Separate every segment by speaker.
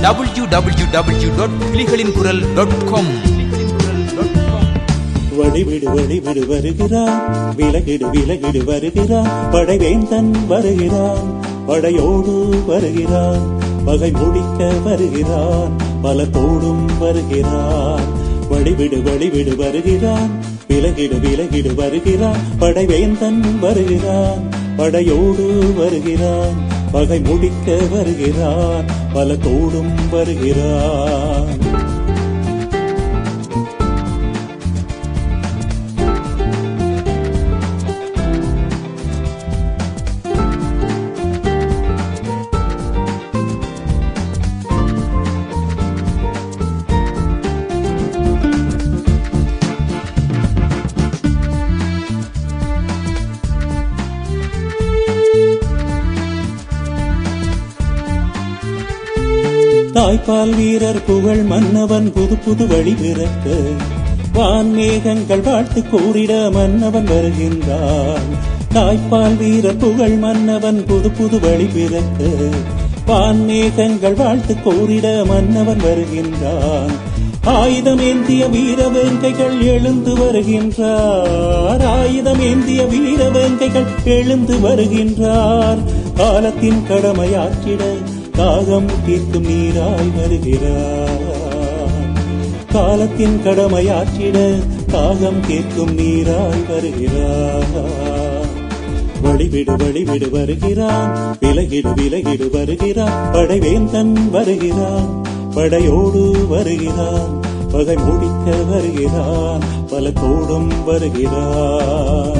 Speaker 1: W W W dot புலிகளின் குரல் dot com
Speaker 2: வழிவிடு வழிவிடு வருகிறான் விலகிடு விலகிடு வருகிறான் படைவேந்தன் வருகிறான் படையோடு வருகிறான் பகை முடிக்க வருகிறான் பலத்தோடும் வருகிறான் வழிவிடு வழிவிடு வருகிறான் விலகிடு விலகிடு வருகிறான் படைவேந்தன் வருகிறான் படையோடு வருகிறான் பகை முடிக்க வருகிறான் பலத்தோடும் வருகிறான் தாய்ப்பால் வீரர் புகழ் மன்னவன் புது புது வழி பிறக்க வான்மேகங்கள் வாழ்த்து கூறிட மன்னவன் வருகின்றான் தாய்ப்பால் வீரர் புகழ் மன்னவன் புது புது வழி பிறக்க வான்மேகங்கள் வாழ்த்து கூறிட மன்னவன் வருகின்றான் ஆயுதம் ஏந்திய வீரவேங்கைகள் எழுந்து வருகின்றார் ஆயுதம் ஏந்திய வீரவேங்கைகள் எழுந்து வருகின்றார் காலத்தின் கடமையாற்றிட தாகம் தீர்க்கும் நீராய் வருகிறார் காலத்தின் கடமையாற்றிட தாகம் கேட்கும் நீராய் வருகிறார் வழிவிடு வழிவிடு வருகிறான் விலகிடு விலகிடு வருகிறான் படைவேந்தன் வருகிறான் படையோடு வருகிறான் பகை முடிக்க வருகிறான் பல கோடும் வருகிறான்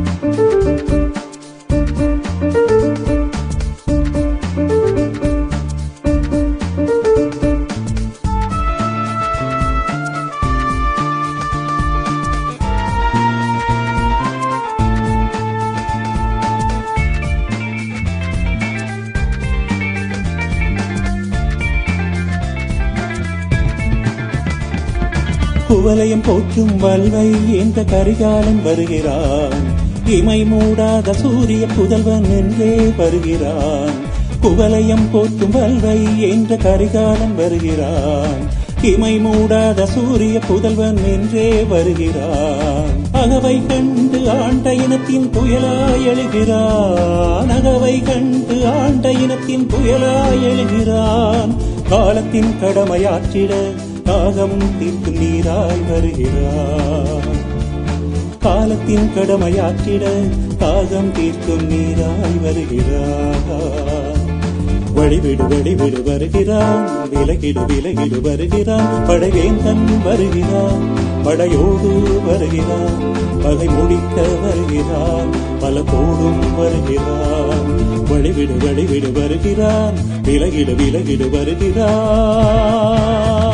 Speaker 2: குவலயம் போற்றும் வல்வை என்ற கரிகாலன் வருகிறான் இமை மூடாத சூரிய புதல்வன் என்றே வருகிறான் குவலயம் போற்றும் வல்வை என்ற கரிகாலன் வருகிறான் இமை மூடாத சூரிய புதல்வன் என்றே வருகிறான் அகவை கண்டு ஆண்ட இனத்தின் புயலாய் எழுகிறான் அகவை கண்டு ஆண்ட இனத்தின் புயலாய் எழுகிறான் காலத்தின் கடமையாற்றிட தாகம் தீர்க்கும் நீராய் வருகிறான் காலத்தின் கடமையாற்றிட தாகம் தீர்க்கும் நீராய் வருகிறான் வழிவிடு வழிவிடு வருகிறான் விலகிடு விலகிடு வருகிறான் படைவேந்தன் வருகிறான் படையோடு வருகிறான் பகை முடிக்க வருகிறான் பல கோடும் வருகிறான் வழிவிடு வழிவிடு வருகிறான் விலகிடு விலகிடு வருகிறான்